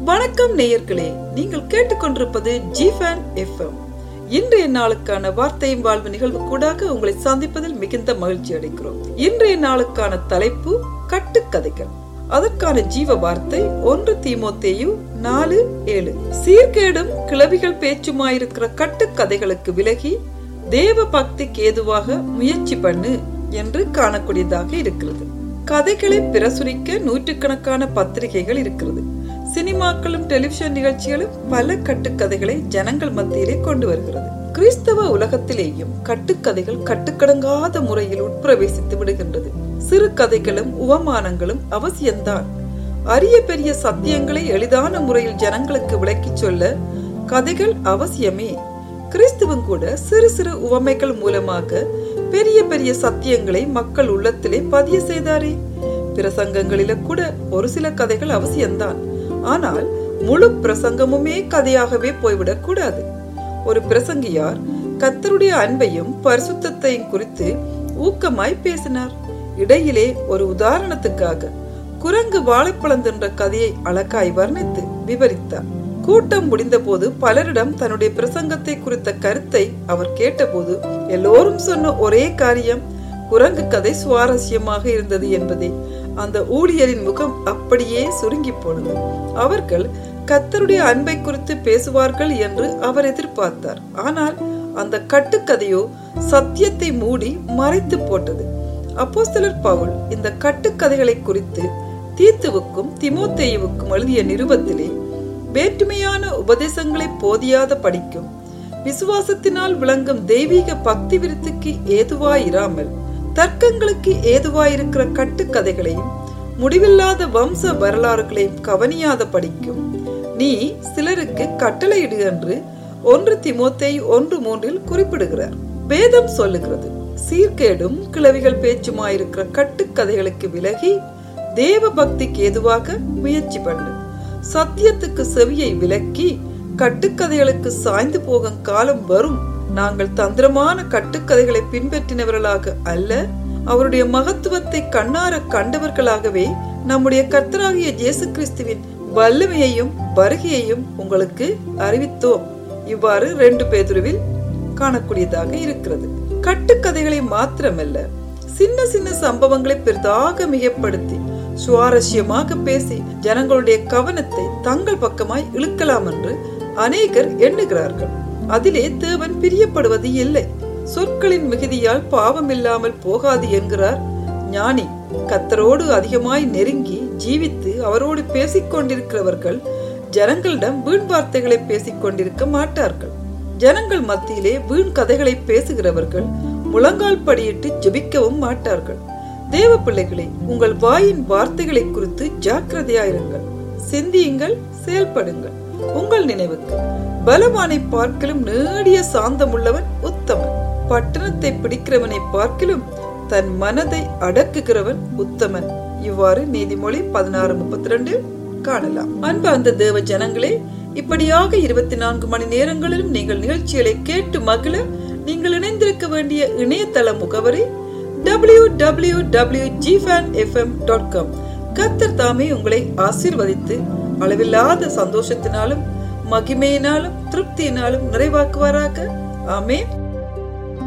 வணக்கம் நேயர்களே நீங்கள் கேட்டுக்கொண்டிருப்பது ஜிஃபேன் எஃப்எம் இன்றைய நாளுக்கான வார்த்தையும் வாழ்வு நிகழ்வு கூடாக உங்களை சந்திப்பதில் மிகுந்த மகிழ்ச்சி அடைக்கிறோம் இன்றைய நாளுக்கான தலைப்பு கட்டுக்கதைகள் அதற்கான ஜீவ வார்த்தை ஒன்று தீமோத்தேயு நாலு ஏழு சீர்கேடும் கிளவிகள் பேச்சுமாயிருக்கிற கட்டுக்கதைகளுக்கு விலகி தேவ பக்திக்கு ஏதுவாக முயற்சி பண்ணு என்று காணக்கூடியதாக இருக்கிறது கதைகளை பிரசுரிக்க நூற்றுக்கணக்கான பத்திரிகைகள் இருக்கிறது சினிமாக்களும் டெலிவிஷன் நிகழ்ச்சிகளும் பல கட்டுக்கதைகளை ஜனங்கள் மத்தியிலே கொண்டு வருகிறது கிறிஸ்தவ உலகத்திலேயும் கட்டுக்கதைகள் கட்டுக்கடங்காத முறையில் உட்பிரவேசித்து விடுகின்றது சிறு கதைகளும் உவமானங்களும் அவசியம்தான் அரிய பெரிய சத்தியங்களை எளிதான முறையில் ஜனங்களுக்கு விளக்கிச் சொல்ல கதைகள் அவசியமே கிறிஸ்துவம் கூட சிறு சிறு உவமைகள் மூலமாக பெரிய பெரிய சத்தியங்களை மக்கள் உள்ளத்திலே பதிய செய்தாரே பிரசங்கங்களில கூட ஒரு சில கதைகள் அவசியம்தான் ஆனால் முழு பிரசங்கமுமே கதையாகவே போய்விடக் கூடாது ஒரு பிரசங்கியார் கத்தருடைய அன்பையும் பரிசுத்தையும் குறித்து ஊக்கமாய் பேசினார் இடையிலே ஒரு உதாரணத்துக்காக குரங்கு வாழைப்பழம் தின்ற கதையை அழகாய் வர்ணித்து விவரித்தார் கூட்டம் முடிந்தபோது பலரிடம் தன்னுடைய பிரசங்கத்தை குறித்த கருத்தை அவர் கேட்டபோது எல்லோரும் சொன்ன ஒரே காரியம் குரங்கு கதை சுவாரஸ்யமாக இருந்தது என்பதே அந்த ஊழியரின் முகம் அப்படியே சுருங்கி போனது அவர்கள் கத்தருடைய அன்பை குறித்து பேசுவார்கள் என்று அவர் எதிர்பார்த்தார் ஆனால் அந்த கட்டுக்கதையோ சத்தியத்தை மூடி மறைத்து போட்டது அப்போஸ்தலர் பவுல் இந்த கட்டுக்கதைகளை குறித்து தீத்துவுக்கும் திமோத்தேயுவுக்கும் எழுதிய நிருபத்திலே வேற்றுமையான உபதேசங்களை போதியாத படிக்கும் விசுவாசத்தினால் விளங்கும் தெய்வீக பக்தி விருத்திக்கு ஏதுவாயிராமல் தர்க்கங்களுக்கு ஏதுவாயிருக்கிற கட்டுக்கதைகளையும் முடிவில்லாத வம்ச வரலாறுகளையும் கவனியாத படிக்கும் நீ சிலருக்கு கட்டளையிடு என்று ஒன்று திமோத்தை ஒன்று மூன்றில் குறிப்பிடுகிறார் வேதம் சொல்லுகிறது சீர்கேடும் கிளவிகள் பேச்சுமாயிருக்கிற கட்டுக்கதைகளுக்கு விலகி தேவ பக்திக்கு ஏதுவாக முயற்சி பண்ணு சத்தியத்துக்கு செவியை விலக்கி கட்டுக்கதைகளுக்கு சாய்ந்து போகும் காலம் வரும் நாங்கள் தந்திரமான கட்டுக்கதைகளை பின்பற்றினவர்களாக அல்ல அவருடைய மகத்துவத்தை கண்ணார கண்டவர்களாகவே நம்முடைய கர்த்தராகிய இயேசு கிறிஸ்துவின் வல்லமையையும் வருகையையும் உங்களுக்கு அறிவித்தோம் இவ்வாறு ரெண்டு பேதுருவில் காணக்கூடியதாக இருக்கிறது கட்டுக்கதைகளை மாத்திரமல்ல சின்ன சின்ன சம்பவங்களை பெரிதாக மிகப்படுத்தி சுவாரஸ்யமாக பேசி ஜனங்களுடைய கவனத்தை தங்கள் பக்கமாய் இழுக்கலாம் என்று அநேகர் எண்ணுகிறார்கள் அதிலே தேவன் பிரியப்படுவது இல்லை சொற்களின் மிகுதியால் பாவம் இல்லாமல் போகாது என்கிறார் ஞானி கத்தரோடு அதிகமாய் நெருங்கி ஜீவித்து அவரோடு பேசிக் கொண்டிருக்கிறவர்கள் ஜனங்களிடம் வீண் வார்த்தைகளை பேசிக் கொண்டிருக்க மாட்டார்கள் ஜனங்கள் மத்தியிலே வீண் கதைகளை பேசுகிறவர்கள் முழங்கால் படியிட்டு ஜெபிக்கவும் மாட்டார்கள் தேவ பிள்ளைகளே உங்கள் வாயின் வார்த்தைகளை குறித்து ஜாக்கிரதையாயிருங்கள் சிந்தியுங்கள் செயல்படுங்கள் உங்கள் நினைவுக்கு பலவானை பார்க்கலும் நேடிய சாந்தமுள்ளவன் உத்தமன் பட்டணத்தை பிடிக்கிறவனை பார்க்கிலும் தன் மனதை அடக்குகிறவன் உத்தமன் இவ்வாறு நீதிமொழி பதினாறு முப்பத்தி ரெண்டு காணலாம் அன்பு அந்த தேவ ஜனங்களே இப்படியாக இருபத்தி நான்கு மணி நேரங்களிலும் நீங்கள் நிகழ்ச்சிகளை கேட்டு மகிழ நீங்கள் இணைந்திருக்க வேண்டிய இணையதள முகவரி டபிள்யூ டபிள்யூ டபிள்யூ ஜிஃபேன் எஃப்எம் டாட் காம் கத்தர் தாமே உங்களை ஆசீர்வதித்து அளவில்லாத சந்தோஷத்தினாலும் மகிமையினாலும் திருப்தியினாலும் நிறைவாக்குவாராக ஆமே